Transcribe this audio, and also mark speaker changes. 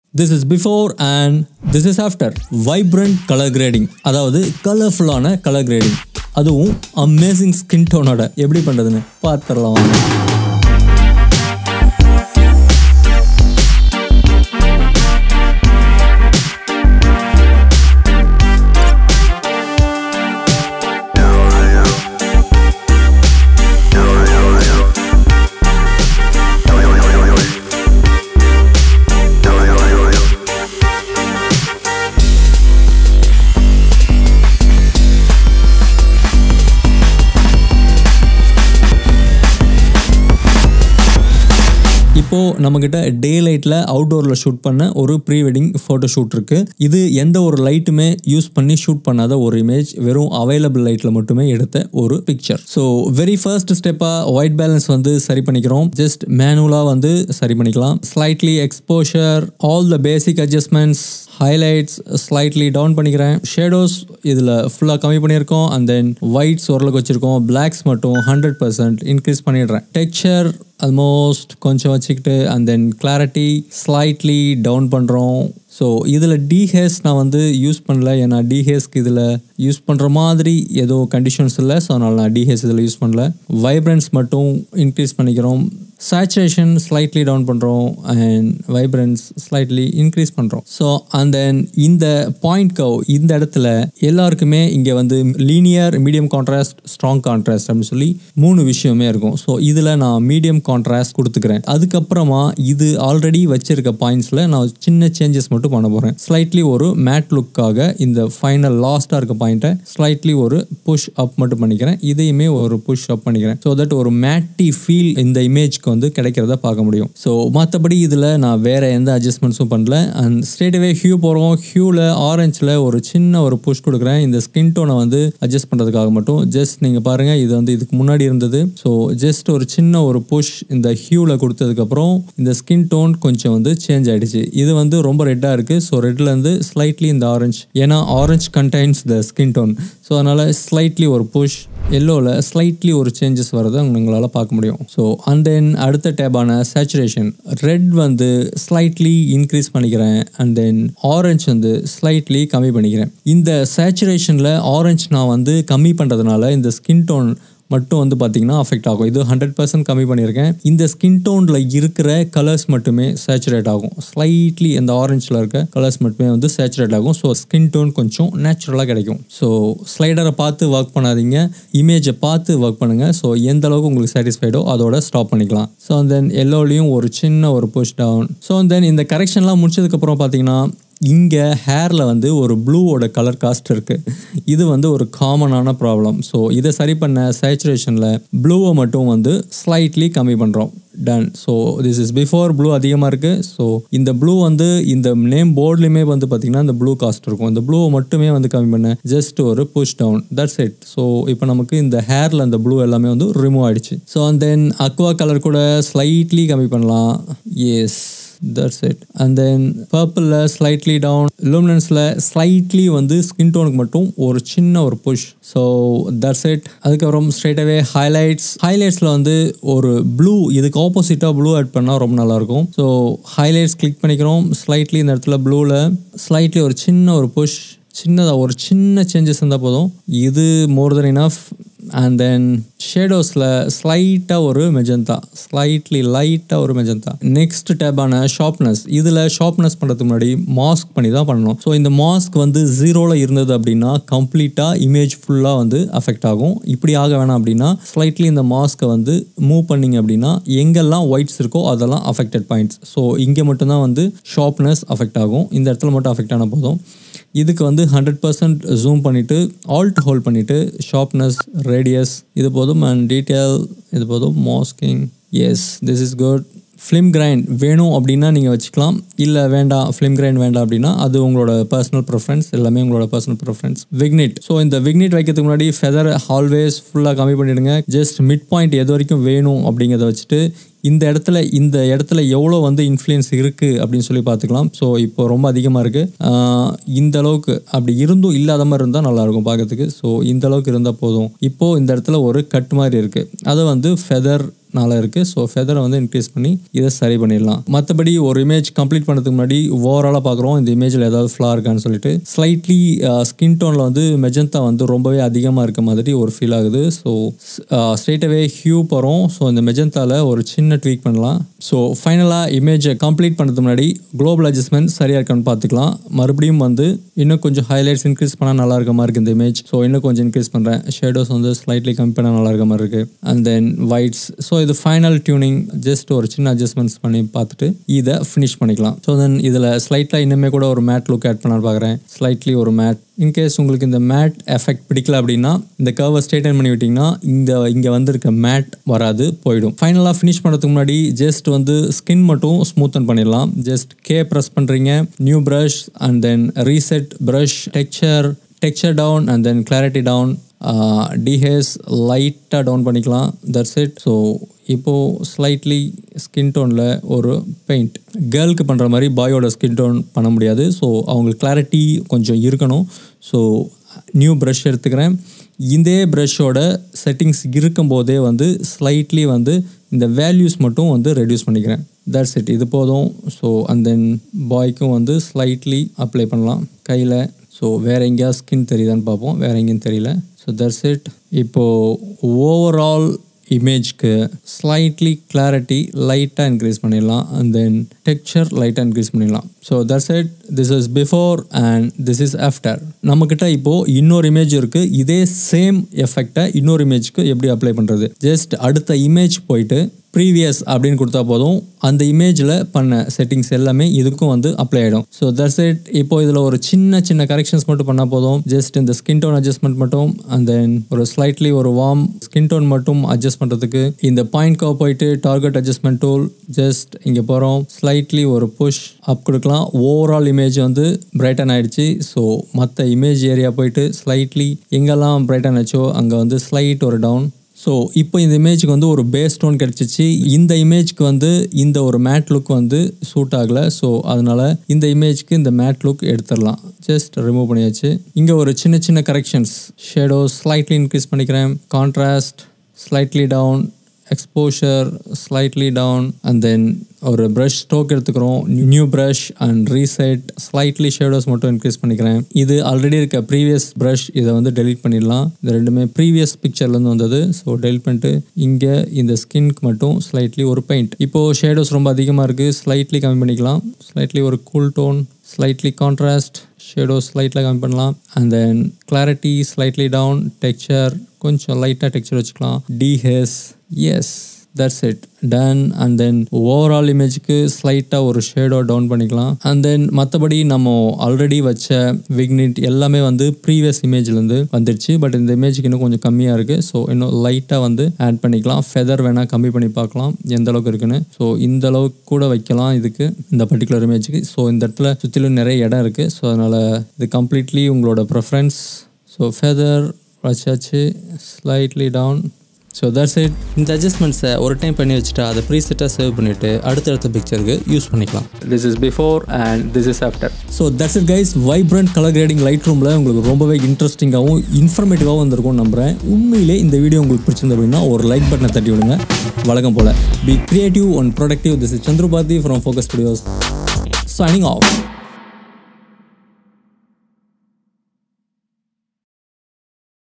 Speaker 1: this is before and this is after vibrant colour grading அதாவது கலர்ஃபுல்லான colour grading அதுவும் amazing skin டோனோட எப்படி பண்ணுறதுன்னு பார்த்துடலாம் வாங்க இப்போ நம்மக்கிட்ட டே லைட்டில் அவுட்டோரில் ஷூட் பண்ண ஒரு ப்ரீ வெட்டிங் ஃபோட்டோ ஷூட் இருக்கு இது எந்த ஒரு லைட்டுமே யூஸ் பண்ணி ஷூட் பண்ணாத ஒரு இமேஜ் வெறும் அவைலபிள் லைட்டில் மட்டுமே எடுத்த ஒரு பிக்சர் ஸோ வெரி ஃபர்ஸ்ட் ஸ்டெப்பாக ஒயிட் பேலன்ஸ் வந்து சரி பண்ணிக்கிறோம் ஜஸ்ட் மேனுவலாக வந்து சரி பண்ணிக்கலாம் slightly exposure all the basic adjustments highlights slightly down பண்ணிக்கிறேன் ஷேடோஸ் இதில் ஃபுல்லாக கம்மி பண்ணியிருக்கோம் அண்ட் தென் ஒயிட்ஸ் ஓரளவுக்கு வச்சுருக்கோம் பிளாக்ஸ் மட்டும் ஹண்ட்ரட் பர்சன்ட் இன்க்ரீஸ் பண்ணிடுறேன் டெக்ஸ்சர் ஆல்மோஸ்ட் கொஞ்சம் வச்சுக்கிட்டு and then clarity slightly down பண்ணுறோம் ஸோ இதில் டிஹேஸ் நான் வந்து யூஸ் பண்ணல ஏன்னா டிஹேஸ்க்கு இதில் யூஸ் பண்ணுற மாதிரி ஏதோ கண்டிஷன்ஸ் இல்லை ஸோ அதனால் நான் டிஹேஸ் இதில் யூஸ் பண்ணல வைப்ரன்ஸ் மட்டும் இன்க்ரீஸ் பண்ணிக்கிறோம் சேச்சுரேஷன் ஸ்லைட்லி டவுன் பண்ணுறோம் அண்ட் வைப்ரன்ஸ் ஸ்லைட்லி இன்க்ரீஸ் பண்ணுறோம் ஸோ அண்ட் தென் இந்த பாயிண்ட் கவ் இந்த இடத்துல எல்லாருக்குமே இங்கே வந்து linear medium contrast strong contrast அப்படின்னு சொல்லி மூணு விஷயமே இருக்கும் ஸோ இதில் நான் மீடியம் கான்ட்ராஸ்ட் கொடுத்துக்கிறேன் அதுக்கப்புறமா இது ஆல்ரெடி வச்சிருக்க பாயிண்ட்ஸில் நான் சின்ன சேஞ்சஸ் மட்டும் பண்ண போகிறேன் ஸ்லைட்லி ஒரு மேட் லுக்காக இந்த ஃபைனல் லாஸ்ட்டாக இருக்க பாயிண்ட்டை ஸ்லைட்லி ஒரு புஷ் அப் மட்டும் பண்ணிக்கிறேன் இதையுமே ஒரு புஷ் அப் பண்ணிக்கிறேன் ஸோ தட் ஒரு மேட்டி ஃபீல் இந்த இமேஜ்க்கு வந்து கிடைக்கிறத பார்க்க முடியும் ஸோ மற்றபடி இதில் நான் வேற எந்த அட்ஜஸ்ட்மெண்ட்ஸும் பண்ணல அண்ட் ஸ்ட்ரெயிட்வே ஹியூ போகிறோம் ஹியூவில் ஆரஞ்சில் ஒரு சின்ன ஒரு புஷ் கொடுக்குறேன் இந்த ஸ்கின் டோனை வந்து அட்ஜஸ்ட் பண்ணுறதுக்காக மட்டும் ஜஸ்ட் நீங்கள் பாருங்கள் இது வந்து இதுக்கு முன்னாடி இருந்தது ஸோ ஜஸ்ட் ஒரு சின்ன ஒரு புஷ் இந்த ஹியூவில் கொடுத்ததுக்கப்புறம் இந்த ஸ்கின் டோன் கொஞ்சம் வந்து சேஞ்ச் ஆகிடுச்சு இது வந்து ரொம்ப ரெட்டாக இருக்குது ஸோ ரெட்லேருந்து ஸ்லைட்லி இந்த ஆரஞ்ச் ஏன்னா orange contains the skin tone so அதனால் ஸ்லைட்லி ஒரு புஷ் எல்லோவில் ஸ்லைட்லி ஒரு சேஞ்சஸ் வரதை உங்களால் பார்க்க முடியும் ஸோ அண்ட் தென் அடுத்த டேபான சேச்சுரேஷன் ரெட் வந்து ஸ்லைட்லி இன்க்ரீஸ் பண்ணிக்கிறேன் அண்ட் தென் ஆரஞ்ச் வந்து ஸ்லைட்லி கம்மி பண்ணிக்கிறேன் இந்த சேச்சுரேஷனில் ஆரஞ்ச் நான் வந்து கம்மி பண்ணுறதுனால இந்த ஸ்கின் டோன் மட்டும் வந்து பார்த்தீங்கன்னா அஃபெக்ட் ஆகும் இது ஹண்ட்ரட் பர்சன்ட் கம்மி பண்ணியிருக்கேன் இந்த ஸ்கின் டோனில் இருக்கிற கலர்ஸ் மட்டுமே சேச்சுரேட் ஆகும் ஸ்லைட்லி இந்த ஆரஞ்சில் இருக்க கலர்ஸ் மட்டுமே வந்து சேச்சுரேட் ஆகும் ஸோ ஸ்கின் டோன் கொஞ்சம் நேச்சுரலாக கிடைக்கும் ஸோ ஸ்லைடரை பார்த்து ஒர்க் பண்ணாதீங்க இமேஜை பார்த்து ஒர்க் பண்ணுங்கள் ஸோ எந்த அளவுக்கு உங்களுக்கு சாட்டிஸ்ஃபைடோ அதோட ஸ்டாப் பண்ணிக்கலாம் ஸோ தென் எல்லோலையும் ஒரு சின்ன ஒரு புஷ் டவுன் ஸோ தென் இந்த கரெக்ஷன்லாம் முடிச்சதுக்கப்புறம் பார்த்தீங்கன்னா இங்கே ஹேரில் வந்து ஒரு ப்ளூவோட கலர் காஸ்ட் இருக்குது இது வந்து ஒரு காமனான ப்ராப்ளம் ஸோ இதை சரி பண்ண சேச்சுரேஷனில் ப்ளூவை மட்டும் வந்து ஸ்லைட்லி கம்மி பண்ணுறோம் done so this is before blue அதிகமாக இருக்குது ஸோ இந்த ப்ளூ வந்து இந்த நேம் போர்ட்லேயுமே வந்து பார்த்திங்கன்னா இந்த ப்ளூ காஸ்ட் இருக்கும் இந்த ப்ளூவை மட்டுமே வந்து கம்மி பண்ண ஜஸ்ட் ஒரு push down that's it so இப்போ நமக்கு இந்த ஹேரில் அந்த ப்ளூ எல்லாமே வந்து ரிமூவ் ஆகிடுச்சு so and then aqua colour கூட ஸ்லைட்லி கம்மி பண்ணலாம் yes that's it and then பர்பிளில் ஸ்லைட்லி டவுன் லூமினன்ஸில் ஸ்லைட்லி வந்து ஸ்கின் டோனுக்கு மட்டும் ஒரு சின்ன ஒரு புஷ் ஸோ தட்ஸ் இட் அதுக்கப்புறம் ஸ்ட்ரெயிட்டாகவே ஹைலைட்ஸ் ஹைலைட்ஸில் வந்து ஒரு ப்ளூ இதுக்கு ஆப்போசிட்டாக ப்ளூ ஆட் பண்ணால் ரொம்ப நல்லாயிருக்கும் ஸோ ஹைலைட்ஸ் கிளிக் பண்ணிக்கிறோம் ஸ்லைட்லி இந்த இடத்துல ப்ளூவில் ஸ்லைட்லி ஒரு சின்ன ஒரு புஷ் சின்னதாக ஒரு சின்ன சேஞ்சஸ் இருந்தால் போதும் இது மோர் தென் இனஃப் அண்ட் தென் ஷேடோஸில் ஸ்லைட்டாக ஒரு மெஜந்தா ஸ்லைட்லி லைட்டாக ஒரு மெஜந்தா நெக்ஸ்ட் டேபான ஷார்ப்னஸ் இதில் ஷார்ப்னஸ் பண்ணுறதுக்கு முன்னாடி மாஸ்க் பண்ணி தான் பண்ணணும் ஸோ இந்த மாஸ்க் வந்து ஜீரோவில் இருந்தது அப்படின்னா கம்ப்ளீட்டாக இமேஜ் ஃபுல்லாக வந்து அஃபெக்ட் ஆகும் இப்படி ஆக வேணாம் அப்படின்னா ஸ்லைட்லி இந்த மாஸ்க்கை வந்து மூவ் பண்ணிங்க அப்படின்னா எங்கெல்லாம் ஒயிட்ஸ் இருக்கோ அதெல்லாம் அஃபெக்டட் பாயிண்ட்ஸ் ஸோ இங்கே மட்டும்தான் வந்து ஷார்ப்னஸ் அஃபெக்ட் ஆகும் இந்த இடத்துல மட்டும் அஃபெக்ட் ஆனால் போதும் இதுக்கு வந்து ஹண்ட்ரட் பர்சன்ட் ஜூம் பண்ணிவிட்டு ஆல்ட் ஹோல்ட் பண்ணிவிட்டு ஷார்ப்னஸ் ரேடியஸ் இது போதும் அண்ட் டீட்டெயில் இது போதும் masking yes this is good film grain வேணும் அப்படின்னா நீங்கள் வச்சுக்கலாம் இல்லை வேண்டாம் ஃபிலிம் கிரைண்ட் வேண்டாம் அப்படின்னா அது உங்களோட பர்சனல் ப்ரிஃபரன்ஸ் எல்லாமே உங்களோட பர்சனல் ப்ரிஃபரன்ஸ் விக்னிட் ஸோ இந்த விக்னிட் வைக்கிறதுக்கு முன்னாடி ஃபெதர் ஆல்வேஸ் ஃபுல்லாக கம்மி பண்ணிவிடுங்க ஜஸ்ட் மிட் பாயிண்ட் எது வரைக்கும் வேணும் அப்படிங்கிறத வச்சுட்டு இந்த இடத்துல இந்த இடத்துல எவ்வளோ வந்து இன்ஃப்ளூயன்ஸ் இருக்குது அப்படின்னு சொல்லி பார்த்துக்கலாம் ஸோ இப்போ ரொம்ப அதிகமாக இருக்குது இந்த அளவுக்கு அப்படி இருந்தும் இல்லாத மாதிரி இருந்தால் நல்லாயிருக்கும் பார்க்கறதுக்கு ஸோ இந்த அளவுக்கு இருந்தால் போதும் இப்போது இந்த இடத்துல ஒரு கட் மாதிரி இருக்குது அதை வந்து ஃபெதர் நாளாக இருக்குது ஸோ ஃபெதரை வந்து இன்க்ரீஸ் பண்ணி இதை சரி பண்ணிடலாம் மற்றபடி ஒரு இமேஜ் கம்ப்ளீட் பண்ணுறதுக்கு முன்னாடி ஓவராலாக பார்க்குறோம் இந்த இமேஜில் ஏதாவது ஃப்ளா இருக்கான்னு சொல்லிட்டு ஸ்லைட்லி ஸ்கின் டோனில் வந்து மெஜந்தா வந்து ரொம்பவே அதிகமாக இருக்க மாதிரி ஒரு ஃபீல் ஆகுது ஸோ ஸ்ட்ரெயிட்டவே ஹியூ போகிறோம் ஸோ இந்த மெஜந்தாவில் ஒரு சின்ன ட்வீக் பண்ணலாம் ஸோ ஃபைனலாக இமேஜை கம்ப்ளீட் பண்ணுறதுக்கு முன்னாடி குளோபல் அட்ஜஸ்ட்மெண்ட் சரியாக இருக்கான்னு பார்த்துக்கலாம் மறுபடியும் வந்து இன்னும் கொஞ்சம் ஹைலைட்ஸ் இன்க்ரீஸ் பண்ணால் நல்லா இருக்க மாதிரி இருக்குது இந்த இமேஜ் ஸோ இன்னும் கொஞ்சம் இன்க்ரீஸ் பண்ணுறேன் ஷேடோஸ் வந்து ஸ்லைட்லி கம்மி பண்ணால் நல்லா இருக்க மாதிரி இருக்குது அண்ட் தென் ஒயிட்ஸ் ஸோ இது ஃபைனல் டியூனிங் ஜஸ்ட் ஒரு சின்ன அட்ஜஸ்ட்மெண்ட்ஸ் பண்ணி பார்த்துட்டு இதை ஃபினிஷ் பண்ணிக்கலாம் ஸோ தென் இதில் ஸ்லைட்டாக இன்னுமே கூட ஒரு மேட் லுக் ஆட் பண்ண பார்க்குறேன் ஸ்லைட்லி ஒரு மேட் இன்கேஸ் உங்களுக்கு இந்த மேட் எஃபெக்ட் பிடிக்கல அப்படின்னா இந்த கர்வை ஸ்ட்ரெயிட்டன் பண்ணி விட்டிங்கன்னா இந்த இங்கே வந்திருக்க மேட் வராது போயிடும் ஃபைனலாக ஃபினிஷ் பண்ணுறதுக்கு முன்னாடி ஜஸ்ட் வந்து ஸ்கின் மட்டும் ஸ்மூத்தன் பண்ணிடலாம் ஜஸ்ட் கே ப்ரெஸ் பண்ணுறீங்க new brush and then reset brush texture texture down and then clarity down dehaze லைட்டாக டவுன் பண்ணிக்கலாம் தட்ஸ் இட் ஸோ இப்போது ஸ்லைட்லி ஸ்கின் டோனில் ஒரு பெயிண்ட் கேர்ளுக்கு பண்ணுற மாதிரி பாயோட ஸ்கின் டோன் பண்ண முடியாது ஸோ அவங்களுக்கு கிளாரிட்டி கொஞ்சம் இருக்கணும் ஸோ நியூ ப்ரஷ் எடுத்துக்கிறேன் இதே ப்ரஷ்ஷோட செட்டிங்ஸ் இருக்கும்போதே வந்து ஸ்லைட்லி வந்து இந்த வேல்யூஸ் மட்டும் வந்து ரெடியூஸ் பண்ணிக்கிறேன் தட்ஸ் இட் இது போதும் ஸோ அண்ட் தென் பாய்க்கும் வந்து ஸ்லைட்லி அப்ளை பண்ணலாம் கையில் ஸோ வேறு எங்கேயா ஸ்கின் தெரியுதான்னு பார்ப்போம் வேறு எங்கேயும் தெரியல ஸோ தட்ஸ் இட் இப்போது ஓவரால் இமேஜ்க்கு ஸ்லைட்லி கிளாரிட்டி லைட்டாக இன்க்ரீஸ் பண்ணிடலாம் அண்ட் தென் டெக்ஸ்சர் லைட்டாக இன்க்ரீஸ் பண்ணிடலாம் so that's it this is before and this is after நம்மக்கிட்ட இப்போது இன்னொரு இமேஜ் இருக்குது இதே சேம் எஃபெக்டை இன்னொரு இமேஜ்க்கு எப்படி அப்ளை பண்ணுறது ஜஸ்ட் அடுத்த இமேஜ் போயிட்டு ப்ரீவியஸ் அப்படின்னு கொடுத்தா போதும் அந்த இமேஜில் பண்ண செட்டிங்ஸ் எல்லாமே இதுக்கும் வந்து அப்ளை ஆகிடும் ஸோ தட்ஸ் இட் இப்போ இதில் ஒரு சின்ன சின்ன கரெக்ஷன்ஸ் மட்டும் பண்ணால் போதும் ஜஸ்ட் இந்த ஸ்கின் டோன் அட்ஜஸ்ட்மெண்ட் மட்டும் அண்ட் தென் ஒரு ஸ்லைட்லி ஒரு வார்ம் ஸ்கின் டோன் மட்டும் அட்ஜஸ்ட் பண்ணுறதுக்கு இந்த பாயிண்ட் கோ போயிட்டு டார்கெட் அட்ஜஸ்ட்மெண்ட் டூல் ஜஸ்ட் இங்கே போகிறோம் ஸ்லைட்லி ஒரு புஷ் அப் கொடுக்கலாம் ஓவரால் இமேஜ் வந்து பிரைட்டன் ஆயிடுச்சு ஸோ மற்ற இமேஜ் ஏரியா போயிட்டு ஸ்லைட்லி எங்கெல்லாம் பிரைட்டன் ஆச்சோ அங்கே வந்து ஸ்லைட் ஒரு டவுன் ஸோ இப்போ இந்த இமேஜுக்கு வந்து ஒரு பேஸ் டோன் கிடச்சிச்சு இந்த இமேஜ்க்கு வந்து இந்த ஒரு மேட் லுக் வந்து சூட் ஆகலை ஸோ அதனால் இந்த இமேஜ்க்கு இந்த மேட் லுக் எடுத்துடலாம் ஜஸ்ட் ரிமூவ் பண்ணியாச்சு இங்கே ஒரு சின்ன சின்ன கரெக்ஷன்ஸ் ஷேடோ ஸ்லைட்லி இன்க்ரீஸ் பண்ணிக்கிறேன் contrast slightly down exposure slightly down and then ஒரு ப்ரஷ் ஸ்ட்ரோக் எடுத்துக்கிறோம் new brush and reset slightly shadows மட்டும் இன்க்ரீஸ் பண்ணிக்கிறேன் இது ஆல்ரெடி இருக்க ப்ரீவியஸ் ப்ரஷ் இதை வந்து டெலிட் பண்ணிடலாம் இந்த ரெண்டுமே ப்ரீவியஸ் பிக்சர்லேருந்து வந்தது ஸோ டெலிட் பண்ணிட்டு இங்கே இந்த ஸ்கின்க்கு மட்டும் ஸ்லைட்லி ஒரு பெயிண்ட் இப்போது ஷேடோஸ் ரொம்ப அதிகமாக இருக்குது ஸ்லைட்லி கம்மி பண்ணிக்கலாம் ஸ்லைட்லி ஒரு cool tone slightly contrast shadow slightly கம்மி பண்ணலாம் and then clarity slightly down texture கொஞ்சம் லைட்டாக டெக்ஸ்சர் வச்சுக்கலாம் dehaze yes that's it done and then overall இமேஜுக்கு ஸ்லைட்டாக ஒரு ஷேடோ டவுன் பண்ணிக்கலாம் அண்ட் தென் மற்றபடி நம்ம ஆல்ரெடி வச்ச விக்னிட் எல்லாமே வந்து ப்ரீவியஸ் இமேஜ்லேருந்து வந்துடுச்சு பட் இந்த இமேஜுக்கு இன்னும் கொஞ்சம் கம்மியாக இருக்குது ஸோ இன்னும் லைட்டாக வந்து ஆட் பண்ணிக்கலாம் ஃபெதர் வேணால் கம்மி பண்ணி பார்க்கலாம் எந்த அளவுக்கு இருக்குன்னு ஸோ இந்த அளவுக்கு கூட வைக்கலாம் இதுக்கு இந்த பர்டிகுலர் இமேஜுக்கு ஸோ இந்த இடத்துல சுற்றிலும் நிறைய இடம் இருக்குது ஸோ அதனால் இது கம்ப்ளீட்லி உங்களோட ப்ரெஃபரன்ஸ் ஸோ ஃபெதர் வச்சாச்சு slightly down so that's it இந்த அட்ஜஸ்ட்மெண்ட்ஸை ஒரு டைம் பண்ணி வச்சுட்டு அதை ப்ரீசெட்டாக சேவ் பண்ணிவிட்டு அடுத்தடுத்த பிக்சருக்கு யூஸ் பண்ணிக்கலாம் this is before and this is after so that's it guys vibrant colour grading light ரூமில் உங்களுக்கு ரொம்பவே இன்ட்ரெஸ்டிங்காகவும் இன்ஃபர்மேட்டிவாகவும் வந்திருக்கும்னு நம்புகிறேன் உண்மையிலே இந்த வீடியோ உங்களுக்கு பிடிச்சிருந்த அப்படின்னா ஒரு லைக் பட்டனை தட்டி விடுங்க வழக்கம் போல் be creative and productive this is Chandrapathi from focus studios signing of